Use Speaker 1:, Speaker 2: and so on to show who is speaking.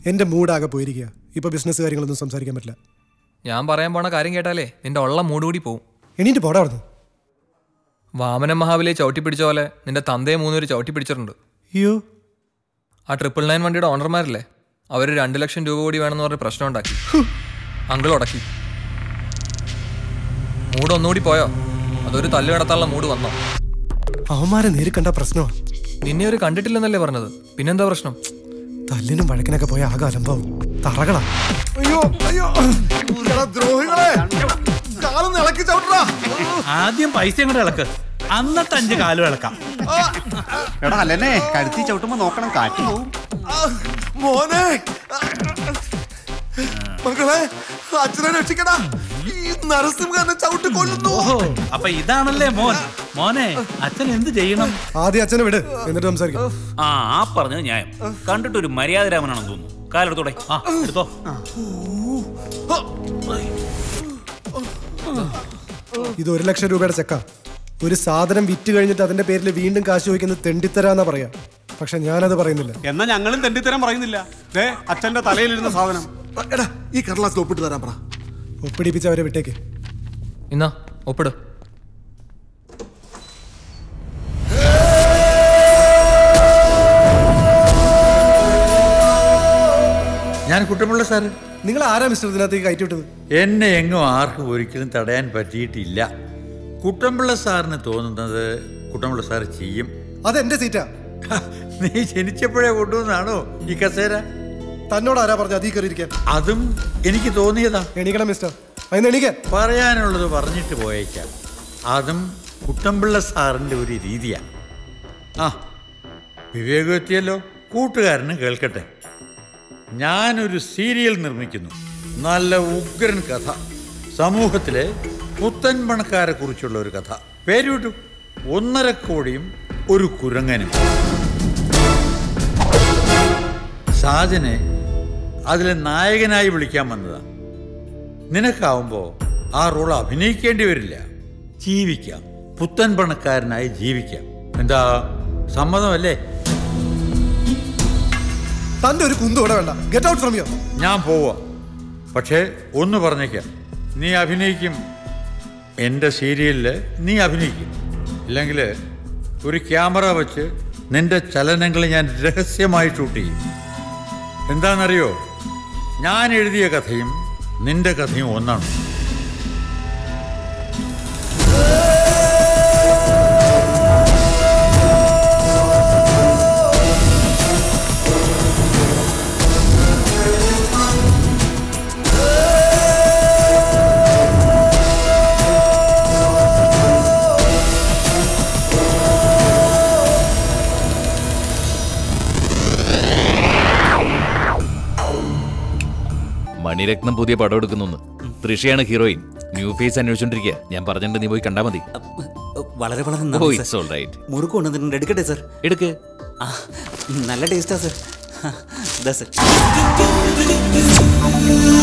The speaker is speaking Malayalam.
Speaker 1: എൻ്റെ മൂഡാകെ പോയിരിക്കുക ഇപ്പോൾ ബിസിനസ് കാര്യങ്ങളൊന്നും സംസാരിക്കാൻ പറ്റില്ല
Speaker 2: ഞാൻ പറയാൻ പോണ കാര്യം കേട്ടാലേ നിന്റെ ഉള്ള മൂട് കൂടി പോവും
Speaker 1: എണീറ്റ് പോടാ അവിടുന്ന്
Speaker 2: വാമനൻ മഹാബലിയെ ചവിട്ടി പിടിച്ച പോലെ നിന്റെ തന്തയെ മൂന്നുപേര് ചവിട്ടി പിടിച്ചിട്ടുണ്ട്
Speaker 1: അയ്യോ
Speaker 2: ആ ട്രിപ്പിൾ നയൻ വണ്ടിയുടെ ഓണർമാരില്ലേ അവർ രണ്ട് ലക്ഷം രൂപ കൂടി വേണമെന്ന് പറഞ്ഞ് പ്രശ്നം ഉണ്ടാക്കി അങ്കിൾ ഉടക്കി മൂഡ് ഒന്നുകൂടി പോയോ അതൊരു തല്ല് കിടത്താനുള്ള മൂഡ് വന്നോ
Speaker 1: അവന്മാരെ നേരിൽ കണ്ട പ്രശ്നമാണ്
Speaker 2: നിന്നെ ഒരു കണ്ടിട്ടില്ലെന്നല്ലേ പറഞ്ഞത് പിന്നെന്താ പ്രശ്നം
Speaker 1: തല്ലിനും വഴക്കിനൊക്കെ പോയ ആകെ അലമ്പാവും തറകളാ
Speaker 3: അയ്യോ അയ്യോ എടാ ദ്രോഹികളെ കാലൊന്ന് ഇളക്കി ചവിട്ടടാ
Speaker 4: ആദ്യം പൈസ ഇങ്ങോട്ട് ഇളക്ക് അന്നത്തെ അഞ്ച് കാലും ഇളക്കാം
Speaker 5: എടാ അല്ലേ കഴുത്തി ചവിട്ടുമ്പോ നോക്കണം കാറ്റ് പോവും
Speaker 3: ആ, മോനെ മക്കളെ അച്ഛനെ രക്ഷിക്കടാ ഈ നരസിംഹനെ ചവിട്ടി കൊല്ലുന്നു
Speaker 4: ഓഹോ അപ്പൊ ഇതാണല്ലേ മോൻ മോനെ അച്ഛൻ എന്ത് ചെയ്യണം
Speaker 1: ആദ്യം അച്ഛനെ വിട് എന്നിട്ട് സംസാരിക്കാം
Speaker 6: ആ ആ പറഞ്ഞത് ന്യായം കണ്ടിട്ട് ഒരു മര്യാദ രാമനാണെന്ന് തോന്നുന്നു കാലെടുത്തോടെ
Speaker 4: ആ എടുത്തോ
Speaker 1: ഇത് ഒരു ലക്ഷം രൂപയുടെ ചെക്കാ ഒരു സാധനം വിറ്റ് കഴിഞ്ഞിട്ട് അതിന്റെ പേരിൽ വീണ്ടും കാശ് ചോദിക്കുന്നത് തെണ്ടിത്തരാന്നാ പറയാ പക്ഷെ ഞാനത് പറയുന്നില്ല
Speaker 5: എന്നാ ഞങ്ങളും തെണ്ടിത്തരം പറയുന്നില്ല ദേ അച്ഛന്റെ തലയിലിരുന്ന സാധനം
Speaker 3: എടാ ഈ കടലാസിൽ ഒപ്പിട്ട് തരാൻ പറ
Speaker 1: ഒപ്പിടിപ്പിച്ച് അവരെ വിട്ടേക്ക്
Speaker 2: ഇന്നാ ഒപ്പിട്
Speaker 7: ഞാൻ കുട്ടമ്പിള്ള സാറ്
Speaker 1: നിങ്ങൾ ആരാ മിസ്റ്റർ ഇതിനകത്തേക്ക് കയറ്റി വിട്ടത്
Speaker 7: എന്നെ എങ്ങും ആർക്കും ഒരിക്കലും തടയാൻ പറ്റിയിട്ടില്ല കുട്ടമ്പിള്ള സാറിന് തോന്നുന്നത് കുട്ടമ്പിള്ള സാർ ചെയ്യും
Speaker 1: അത് എന്റെ സീറ്റാ
Speaker 7: നീ ജനിച്ചപ്പോഴേ കൊണ്ടുവന്നാണോ ഈ കസേര
Speaker 1: തന്നോട് ആരാ പറഞ്ഞ അതീ കയറിയിരിക്കാൻ
Speaker 7: അതും എനിക്ക് തോന്നിയതാ
Speaker 1: എണീക്കണം മിസ്റ്റർ അതിന് എണീക്കാൻ
Speaker 7: പറയാനുള്ളത് പറഞ്ഞിട്ട് പോയേക്കാം അതും കുട്ടമ്പിള്ള സാറിൻ്റെ ഒരു രീതിയാണ് ആ വിവേകം എത്തിയല്ലോ കൂട്ടുകാരന് കേൾക്കട്ടെ ഞാനൊരു സീരിയൽ നിർമ്മിക്കുന്നു നല്ല ഉഗ്രൻ കഥ സമൂഹത്തിലെ പുത്തൻ പണക്കാരെ കുറിച്ചുള്ള ഒരു കഥ പേര് വിട്ടു ഒന്നര കോടിയും ഒരു കുരങ്ങനും സാജനെ അതിലെ നായകനായി വിളിക്കാൻ വന്നതാ നിനക്കാവുമ്പോ ആ റോൾ അഭിനയിക്കേണ്ടി വരില്ല ജീവിക്കാം പുത്തൻ പണക്കാരനായി ജീവിക്കാം എന്താ സമ്മതമല്ലേ
Speaker 1: തന്റെ ഒരു കുന്തു ഇവിടെ വേണ്ട ഗെറ്റ് ഔട്ട് ഫ്രം യു
Speaker 7: ഞാൻ പോവാ പക്ഷേ ഒന്ന് പറഞ്ഞേക്കാം നീ അഭിനയിക്കും എൻ്റെ സീരിയലിൽ നീ അഭിനയിക്കും ഇല്ലെങ്കിൽ ഒരു ക്യാമറ വെച്ച് നിന്റെ ചലനങ്ങൾ ഞാൻ രഹസ്യമായി ഷൂട്ട് ചെയ്യും എന്താണെന്നറിയോ ഞാൻ എഴുതിയ കഥയും നിന്റെ കഥയും ഒന്നാണ്
Speaker 8: മണിരത്നം പുതിയ പടം എടുക്കുന്നു തൃഷയാണ് ഹീറോയിൻ ന്യൂ ഫേസ് അന്വേഷിച്ചോണ്ടിരിക്കുക ഞാൻ പറഞ്ഞിട്ട് നീ പോയി കണ്ടാ മതി
Speaker 9: വളരെ വളരെ
Speaker 8: ഓ
Speaker 9: നന്ദി
Speaker 8: ഇറ്റ്സ്
Speaker 9: സർ
Speaker 8: ഓൾ റൈറ്റ്
Speaker 9: മുറുക്ക് കൊണ്ടുവന്നിട്ടുണ്ട് എടുക്കട്ടെ സർ
Speaker 8: എടുക്ക്
Speaker 9: ആ നല്ല ടേസ്റ്റാ സർ ഇതാ സർ